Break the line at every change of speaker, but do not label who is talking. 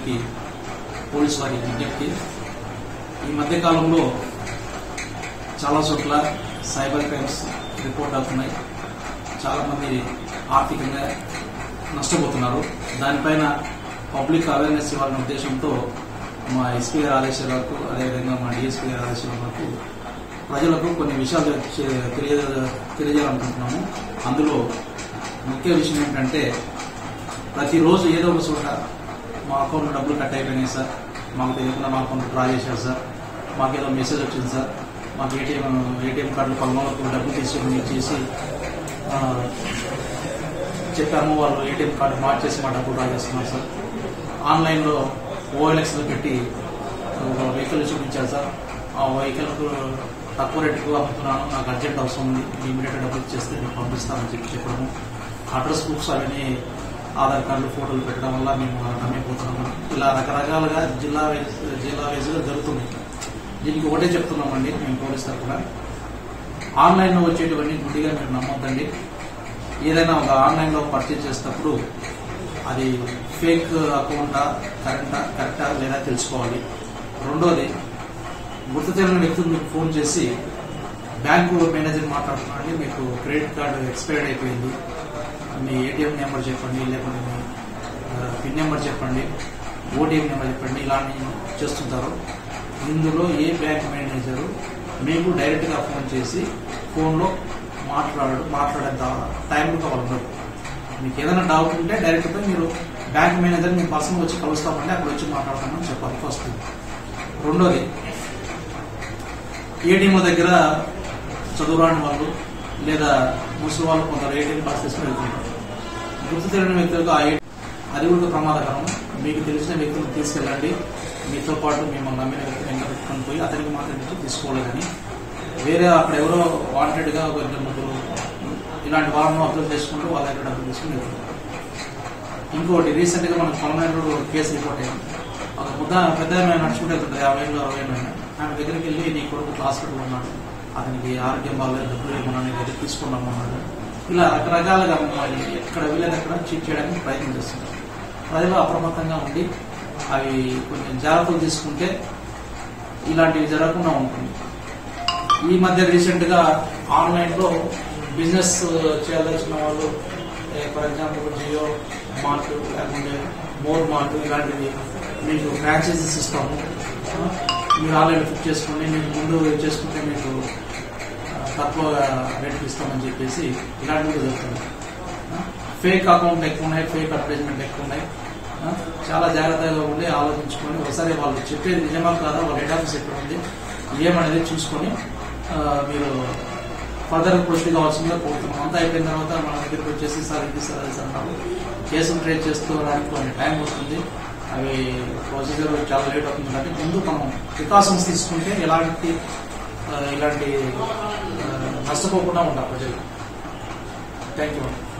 అందరికీ పోలీసు వారికి విజ్ఞప్తి ఈ మధ్య కాలంలో చాలా చోట్ల సైబర్ క్రైమ్స్ రిపోర్ట్ అవుతున్నాయి చాలామంది ఆర్థికంగా నష్టపోతున్నారు దానిపైన పబ్లిక్ అవేర్నెస్ ఇవ్వాలనే ఉద్దేశంతో మా ఎస్పీ గారి ఆదేశాలకు అదేవిధంగా మా డిఎస్పీ గారి ఆదేశాలకు ప్రజలకు కొన్ని విషయాలు చే- తెలియ తెలియజేయాలనుకుంటున్నాము అందులో ముఖ్య విషయం ఏంటంటే ప్రతిరోజు ఏదో ఒక చోట మా అకౌంట్లో డబ్బులు కట్ అయిపోయినాయి సార్ మాకు తెలియకుండా మా అకౌంట్ డ్రా చేశారు సార్ మాకు ఏదో మెసేజ్ వచ్చింది సార్ మాకు ఏటీఎం ఏటీఎం కార్డులు పదమూడు డబ్బులు తీసుకుని చేసి ఆ, చెప్పాము వాళ్ళు ఏటీఎం కార్డు మార్చేసి మా డబ్బులు డ్రా చేస్తున్నారు సార్ ఆన్లైన్లో ఓఎల్ఎక్స్లో పెట్టి ఒక వెహికల్ చూపించారు సార్ ఆ వెహికల్ తక్కువ రేటుకు అమ్ముతున్నాను నాకు అర్జెంట్ అవసరం ఉంది ఇమీడియట్ డబ్బులు ఇచ్చేస్తే నేను పంపిస్తానని చెప్పి చెప్పడము అడ్రస్ ప్రూఫ్స్ అవన్నీ ఆధార్ కార్డులు ఫోటోలు పెట్టడం వల్ల మేము నమ్మిపోతున్నాము ఇలా రకరకాలుగా జిల్లా వైజ్ జిల్లా వైజ్గా జరుగుతుంది దీనికి ఒకటే చెప్తున్నామండి మేము పోలీస్ తరఫున ఆన్లైన్లో వచ్చేటివన్నీ గుడ్డిగా మీరు నమ్మొద్దండి ఏదైనా ఒక ఆన్లైన్లో పర్చేజ్ చేసేటప్పుడు అది ఫేక్ అకౌంటా కరెంటా కరెక్టా లేదా తెలుసుకోవాలి రెండోది గుర్తు తెలియని వ్యక్తులు మీకు ఫోన్ చేసి బ్యాంకు మేనేజర్ మాట్లాడుతున్నారండి మీకు క్రెడిట్ కార్డు ఎక్స్పైర్డ్ అయిపోయింది మీ ఏటీఎం నెంబర్ చెప్పండి లేకుంటే మీ ఆ, పిన్ నెంబర్ చెప్పండి ఓటీఎం నెంబర్ చెప్పండి ఇలాంటి చేస్తుంటారు ఇందులో ఏ బ్యాంక్ మేనేజరు మీకు డైరెక్ట్గా ఫోన్ చేసి ఫోన్లో మాట్లాడు మాట్లాడే టైం కూడా వాళ్ళు ఉండదు మీకు ఏదైనా డౌట్ ఉంటే డైరెక్ట్గా మీరు బ్యాంక్ మేనేజర్ మీ పర్సన్ వచ్చి కలుస్తామంటే అక్కడ వచ్చి మాట్లాడతామని చెప్పాలి ఫస్ట్ రెండోది ఏటీఎం దగ్గర చదువురాని వాళ్ళు లేదా ముసలి వాళ్ళు కొందరు ఏటీఎం పాస్ తీసుకుని వెళ్తుంటారు గుర్తు తెలియని వ్యక్తులకు ఆ ఏ- అది కూడా ప్రమాదకరం మీకు తెలిసిన వ్యక్తులను తీసుకెళ్ళండి మీతో పాటు మిమ్మల్ని నమ్మిన వ్యక్తిని వెంట పెట్టుకొని పోయి అతనికి మాత్రం ఇచ్చి తీసుకోవాలి కానీ వేరే అక్కడ ఎవరో వాంటెడ్ గా ఒక ఇద్దరు ముగ్గురు ఇలాంటి వాళ్ళను అబ్జర్వ్ చేసుకుంటూ వాళ్ళ దగ్గర డబ్బులు తీసుకుని వెళ్తున్నారు ఇంకోటి రీసెంట్ గా మనకు పొలమేరు కేసు రిపోర్ట్ అయింది ఒక ముద్ద పెద్ద ఆమె నడుచుకుంటూ వెళ్తుంటారు యాభై ఏళ్ళు అరవై ఏళ్ళు అయినా. ఆమె దగ్గరికి వెళ్ళి నీ కొడుకు హాస్పిటల్ ఉన్నాడు అతనికి ఆరోగ్యం బాగాలేదు డబ్బులు ఏమన్నా నీ దగ్గర తీసుకున్నామన్నాడు ఇలా రకరకాలుగా మమ్మల్ని ఎక్కడ వెళ్ళేది అక్కడ చీట్ చేయడానికి ప్రయత్నం చేస్తున్నారు ప్రజలు అప్రమత్తంగా ఉండి అవి కొంచెం జాగ్రత్తలు తీసుకుంటే ఇలాంటివి జరగకుండా ఉంటుంది ఈ మధ్య రీసెంట్ గా ఆన్లైన్ లో బిజినెస్ చేయాల్సిన వాళ్ళు ఫర్ ఎగ్జాంపుల్ జియో మార్ట్ లేకుంటే మోర్ మార్ట్ ఇలాంటివి మీకు ఫ్రాంచైజీస్ ఇస్తాము ఆ, మీరు ఆన్లైన్ ఫిట్ చేసుకోండి మీరు ముందు చేసుకుంటే మీకు ఆ, తక్కువ రేట్కి ఇస్తామని చెప్పేసి ఇలాంటివి జరుగుతుంది ఫేక్ అకౌంట్ ఎక్కువ ఉన్నాయి ఫేక్ అడ్వర్టైజ్మెంట్ ఎక్కువ ఉన్నాయి ఆ, చాలా జాగ్రత్తగా ఉండి ఆలోచించుకొని ఒకసారి వాళ్ళు చెప్పేది నిజమా కాదా వాళ్ళ హెడ్ ఆఫీస్ ఎక్కడ ఉంది ఏమనేది చూసుకొని ఆ, మీరు ఫర్దర్ ప్రొసీడ్ కావాల్సిందిగా కోరుతున్నాం అంతా అయిపోయిన తర్వాత మన దగ్గరికి వచ్చేసి సార్ ఇది సార్ అది సార్ అన్నారు కేసులు ట్రేట్ చేసుకోవడానికి కొంచెం టైం వస్తుంది అవి ప్రొసీజర్ చాలా లేట్ అవుతుంది కాబట్టి ముందు మనం ప్రికాషన్స్ తీసుకుంటే ఎలాంటి ఆ, ఇలాంటి ఆ, నష్టపోకుండా ఉంటాం ప్రజలు థ్యాంక్ యూ